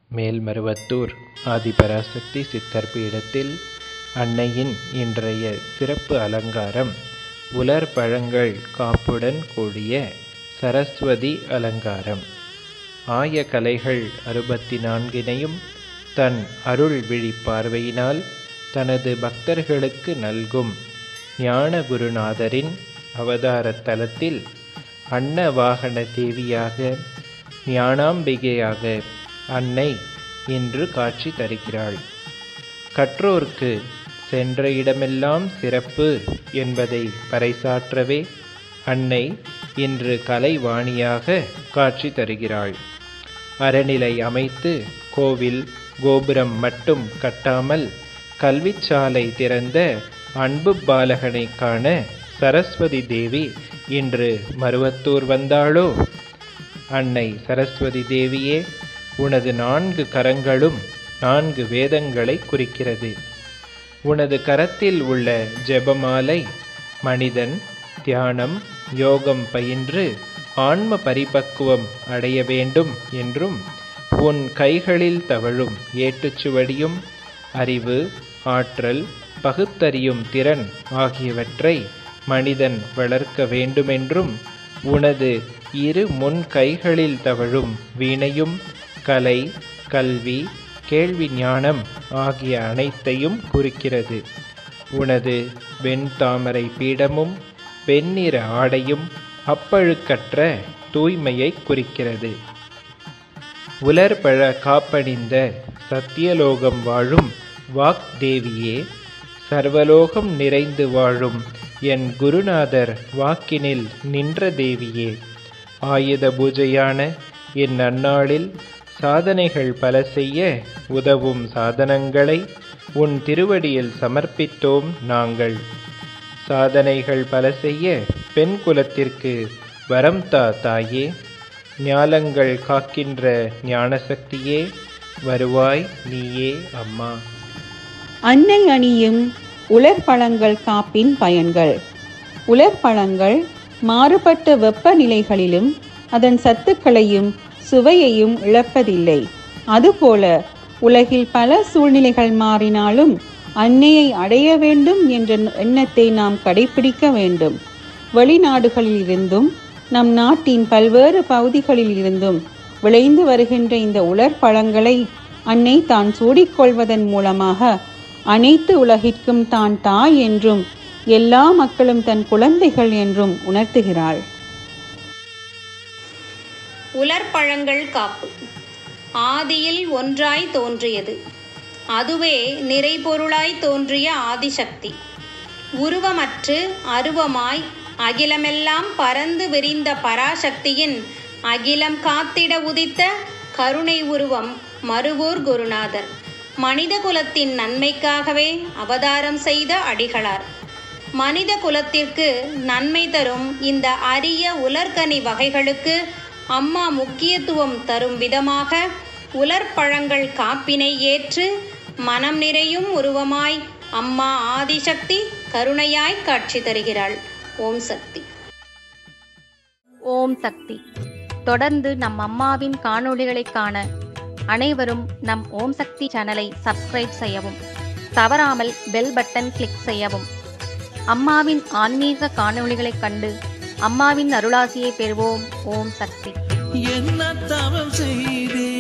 மேல்மருவத்தூர் ஆதிபராசக்தி சித்தர் பீடத்தில் அன்னையின் இன்றைய சிறப்பு அலங்காரம் உலர் பழங்கள் காப்புடன் கூடிய சரஸ்வதி அலங்காரம் ஆய கலைகள் அறுபத்தி நான்கினையும் தன் அருள் விழி பார்வையினால் தனது பக்தர்களுக்கு நல்கும் ஞான குருநாதரின் அவதார தலத்தில் அன்னவாகன தேவியாக ஞானாம்பிகையாக அன்னை இன்று காட்சி தருகிறாள் கற்றோர்க்கு சென்ற இடமெல்லாம் சிறப்பு என்பதை பறைசாற்றவே அன்னை இன்று கலைவாணியாக காட்சி தருகிறாள் அறநிலை அமைத்து கோவில் கோபுரம் மட்டும் கட்டாமல் கல்விச்சாலை திறந்த அன்பு பாலகனை காண சரஸ்வதி தேவி இன்று மருவத்தூர் வந்தாளோ அன்னை சரஸ்வதி தேவியே உனது நான்கு கரங்களும் நான்கு வேதங்களை குறிக்கிறது உனது கரத்தில் உள்ள ஜெபமாலை மனிதன் தியானம் யோகம் பயின்று ஆன்ம பரிபக்குவம் அடைய வேண்டும் என்றும் உன் கைகளில் தவழும் ஏட்டுச்சுவடியும் அறிவு ஆற்றல் பகுத்தறியும் திறன் ஆகியவற்றை மனிதன் வளர்க்க வேண்டுமென்றும் உனது இரு முன் கைகளில் தவழும் வீணையும் கலை கல்வி கேள்வி ஞானம் ஆகிய அனைத்தையும் குறிக்கிறது உனது வெண்தாமரை பீடமும் வெண்ணிற ஆடையும் அப்பழுக்கற்ற தூய்மையை குறிக்கிறது உலர்பழ காப்பணிந்த சத்தியலோகம் வாழும் வாக்தேவியே சர்வலோகம் நிறைந்து வாழும் என் குருநாதர் வாக்கினில் நின்ற தேவியே ஆயுத பூஜையான என் நன்னாளில் சாதனைகள் பல செய்ய உதவும் சாதனங்களை உன் திருவடியில் சமர்ப்பித்தோம் நாங்கள் சாதனைகள் பல செய்ய பெண் குலத்திற்கு வரம் தா தாயே ஞாலங்கள் காக்கின்ற ஞானசக்தியே வருவாய் நீயே அம்மா அன்னை அணியும் உலர்பழங்கள் காப்பின் பயன்கள் உலர்பழங்கள் மாறுபட்ட வெப்பநிலைகளிலும் அதன் சத்துக்களையும் சுவையையும் இழப்பதில்லை அதுபோல உலகில் பல சூழ்நிலைகள் மாறினாலும் அன்னையை அடைய வேண்டும் என்ற எண்ணத்தை நாம் கடைபிடிக்க வேண்டும் வெளிநாடுகளில் இருந்தும் நம் நாட்டின் பல்வேறு பகுதிகளில் இருந்தும் விளைந்து வருகின்ற இந்த உலர் பழங்களை அன்னை தான் சூடிக்கொள்வதன் மூலமாக அனைத்து உலகிற்கும் தான் தாய் என்றும் எல்லா மக்களும் தன் குழந்தைகள் என்றும் உணர்த்துகிறாள் உலர்பழங்கள் காப்பு ஆதியில் ஒன்றாய் தோன்றியது அதுவே நிறைபொருளாய் தோன்றிய ஆதிசக்தி உருவமற்று அருவமாய் அகிலமெல்லாம் பறந்து விரிந்த பராசக்தியின் அகிலம் காத்திட உதித்த கருணை உருவம் மருவூர் குருநாதர் மனித குலத்தின் நன்மைக்காகவே அவதாரம் செய்த அடிகளார் மனித குலத்திற்கு நன்மை தரும் இந்த அரிய உலர்கனி வகைகளுக்கு அம்மா முக்கியத்துவம் தரும் விதமாக உலர்பழங்கள் காப்பினை ஏற்று மனம் நிறையும் உருவமாய் அம்மா ஆதிசக்தி கருணையாய் காட்சி தருகிறாள் ஓம் சக்தி ஓம் சக்தி தொடர்ந்து நம் அம்மாவின் காணொளிகளை காண அனைவரும் நம் ஓம் சக்தி சேனலை சப்ஸ்கிரைப் செய்யவும் தவறாமல் பெல் பட்டன் கிளிக் செய்யவும் அம்மாவின் ஆன்மீக காணொளிகளைக் கண்டு அம்மாவின் அருளாசியை பெறுவோம் ஓம் சக்தி என்ன தவம் செய்தே